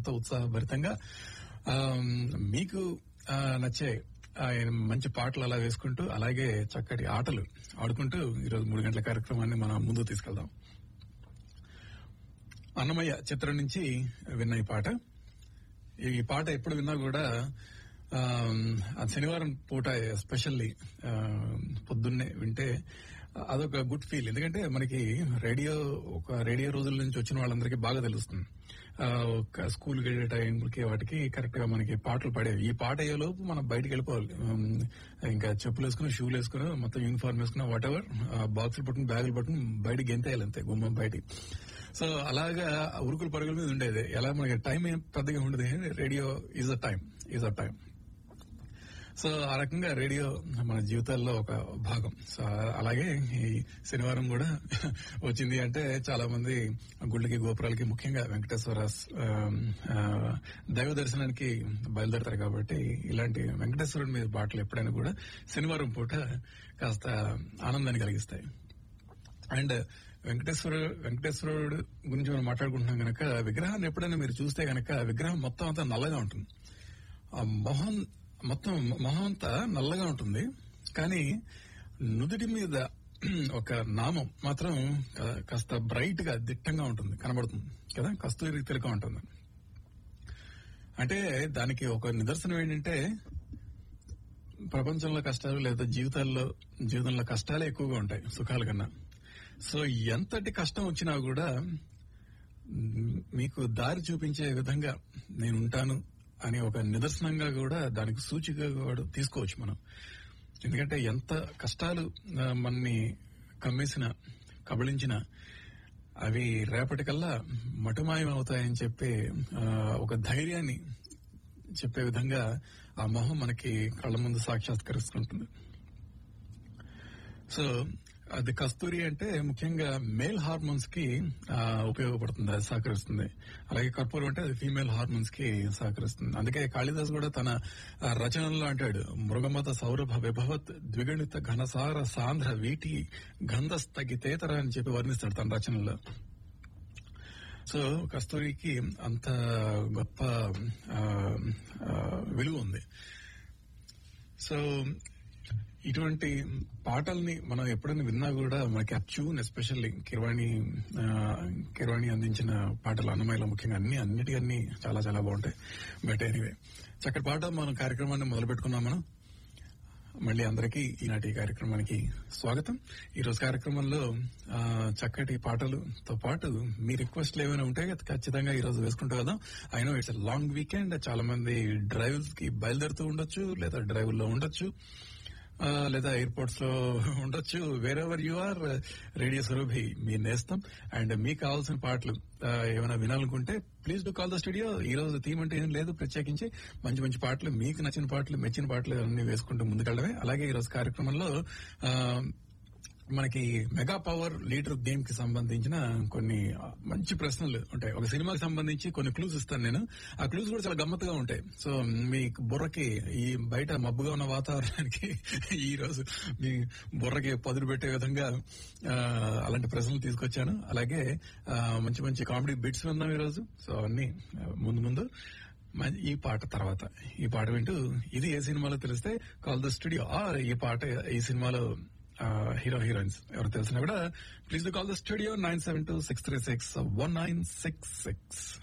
ఎంతో ఉత్సాహభరితంగా ఆ, మీకు ఆ, నచ్చే ఆ, మంచి పాటలు అలా వేసుకుంటూ అలాగే చక్కటి ఆటలు ఆడుకుంటూ ఈరోజు మూడు గంటల కార్యక్రమాన్ని మనం ముందుకు తీసుకెళ్దాం అన్నమయ్య చిత్రం నుంచి విన్న ఈ పాట ఈ పాట ఎప్పుడు విన్నా కూడా ఆ, ఆ శనివారం పూట ఎస్పెషల్లీ పొద్దున్నే వింటే అదొక గుడ్ ఫీల్ ఎందుకంటే మనకి రేడియో ఒక రేడియో రోజుల నుంచి వచ్చిన వాళ్ళందరికీ బాగా తెలుస్తుంది ఆ, ఒక స్కూల్కి వెళ్ళే టైంకి వాటికి కరెక్ట్ గా మనకి పాటలు పడేవి ఈ పాట అయ్యేలోపు మనం బయటకు వెళ్ళిపోవాలి ఉమ్, ఇంకా చెప్పులు వేసుకుని షూలు వేసుకుని మొత్తం యూనిఫామ్ వేసుకుని వాట్ ఎవర్ బాక్సులు పట్టుకుని బ్యాగులు పట్టుకుని బయటికి గెంతేయాలి అంతే గుమ్మం బయటికి సో అలాగా ఉరుకుల పరుగుల మీద ఉండేది ఎలా మనకి టైం ఏం పెద్దగా ఉండదు radio is a time is a time so ఆ రకంగా రేడియో మన జీవితాల్లో ఒక భాగం సో అలాగే ఈ శనివారం కూడా వచ్చింది అంటే చాలా మంది గుళ్ళకి గోపురాలకి ముఖ్యంగా వెంకటేశ్వర ఆ, ఆ, దైవ దర్శనానికి బయలుదేరతారు కాబట్టి ఇలాంటి వెంకటేశ్వరుడి మీద పాటలు ఎప్పుడైనా కూడా శనివారం పూట కాస్త ఆనందాన్ని కలిగిస్తాయి అండ్ వెంకటేశ్వర వెంకటేశ్వరుడు గురించి మనం మాట్లాడుకుంటున్నాం గనక విగ్రహాన్ని ఎప్పుడైనా మీరు చూస్తే గనక విగ్రహం మొత్తం అంతా నల్లగా ఉంటుంది ఆ మొహం మొత్తం మొహం అంతా నల్లగా ఉంటుంది కానీ నుదుటి మీద ఒక నామం మాత్రం కా- కాస్త బ్రైట్ గా దిట్టంగా ఉంటుంది కనబడుతుంది కదా కస్తూరి తిలకం ఉంటుంది అంటే దానికి ఒక నిదర్శనం ఏంటంటే ప్రపంచంలో కష్టాలు లేదా జీవితాల్లో జీవితంలో కష్టాలే ఎక్కువగా ఉంటాయి సుఖాల కన్నా సో ఎంతటి కష్టం వచ్చినా కూడా మ్, మీకు దారి చూపించే విధంగా నేను ఉంటాను అనే ఒక నిదర్శనంగా కూడా దానికి సూచికగా కూడా తీసుకోవచ్చు మనం ఎందుకంటే ఎంత కష్టాలు ఆ, మనని కమ్మేసిన కబళించిన అవి రేపటికల్లా మటుమాయం అవుతాయని చెప్పే ఆ, ఒక ధైర్యాన్ని చెప్పే విధంగా ఆ మొహం మనకి కళ్ళ ముందు సాక్షాత్కరిస్తుంటుంది సో అది కస్తూరి అంటే ముఖ్యంగా మేల్ హార్మోన్స్ కి ఆ, ఉపయోగపడుతుంది అది సహకరిస్తుంది అలాగే కర్పూరం అంటే అది ఫీమేల్ హార్మోన్స్ కి సహకరిస్తుంది అందుకే కాళిదాస్ కూడా తన ఆ, రచనల్లో అంటాడు మృగమత సౌరభ విభవత్ ద్విగణిత ఘనసార సాంద్ర వీటి గంధస్థగితేతర అని చెప్పి వర్ణిస్తాడు తన రచనల్లో సో కస్తూరికి అంత గొప్ప ఆ, ఆ, విలువ ఉంది సో ఇటువంటి పాటల్ని మనం ఎప్పుడైనా విన్నా కూడా మనకి ఆ ట్యూన్ ఎస్పెషల్లీ కిరవాణి ఆ, కిరవాణి అందించిన పాటలు అన్నమయ్యలో ముఖ్యంగా అన్ని అన్నిటి అన్ని చాలా చాలా బాగుంటాయి బట్ ఎనీవే చక్కటి పాట మనం కార్యక్రమాన్ని మొదలు పెట్టుకున్నాం మనం మళ్ళీ అందరికీ ఈనాటి కార్యక్రమానికి స్వాగతం ఈ రోజు కార్యక్రమంలో ఆ, చక్కటి పాటలతో పాటు మీ రిక్వెస్ట్లు ఏమైనా ఉంటే ఖచ్చితంగా ఈ రోజు వేసుకుంటూ కదా అయినా ఇట్స్ లాంగ్ వీకెండ్ చాలా మంది డ్రైవ్స్ కి బయలుదేరుతూ ఉండొచ్చు లేదా డ్రైవ్ లో ఉండొచ్చు ఆ, లేదా ఎయిర్పోర్ట్స్ లో ఉండొచ్చు wherever you are radio Surabhi మీ నేస్తం అండ్ మీకు కావాల్సిన పాటలు ఆ, ఏమైనా వినాలనుకుంటే please do call the studio ఈ రోజు థీమ్ అంటే ఏం లేదు ప్రత్యేకించి మంచి మంచి పాటలు మీకు నచ్చిన పాటలు మెచ్చిన పాటలు అన్ని వేసుకుంటూ ముందుకెళ్ళడమే అలాగే ఈ రోజు కార్యక్రమంలో ఆ, మనకి మెగా పవర్ లీడర్ గేమ్ కి సంబంధించిన కొన్ని మంచి ప్రశ్నలు ఉంటాయి ఒక సినిమాకి సంబంధించి కొన్ని క్లూస్ ఇస్తాను నేను ఆ క్లూస్ కూడా చాలా గమ్మత్తుగా ఉంటాయి సో మీ బుర్రకి ఈ బయట మబ్బుగా ఉన్న వాతావరణానికి ఈ రోజు మీ బుర్రకి పదులు పెట్టే విధంగా ఆ, అలాంటి ప్రశ్నలు తీసుకొచ్చాను అలాగే ఆ, మంచి మంచి కామెడీ బిట్స్ విందాం ఈ రోజు సో అవన్నీ ఆ, ముందు ముందు మ- ఈ పాట తర్వాత ఈ పాట వింటూ ఇది ఏ సినిమాలో తెలిస్తే కాల్ ద స్టూడియో ఆర్ ఈ పాట ఈ సినిమాలో హీరో హీరోయిన్స్ ఎవరు తెలిసినా కూడా please call the studio nine seven two six three six one nine six six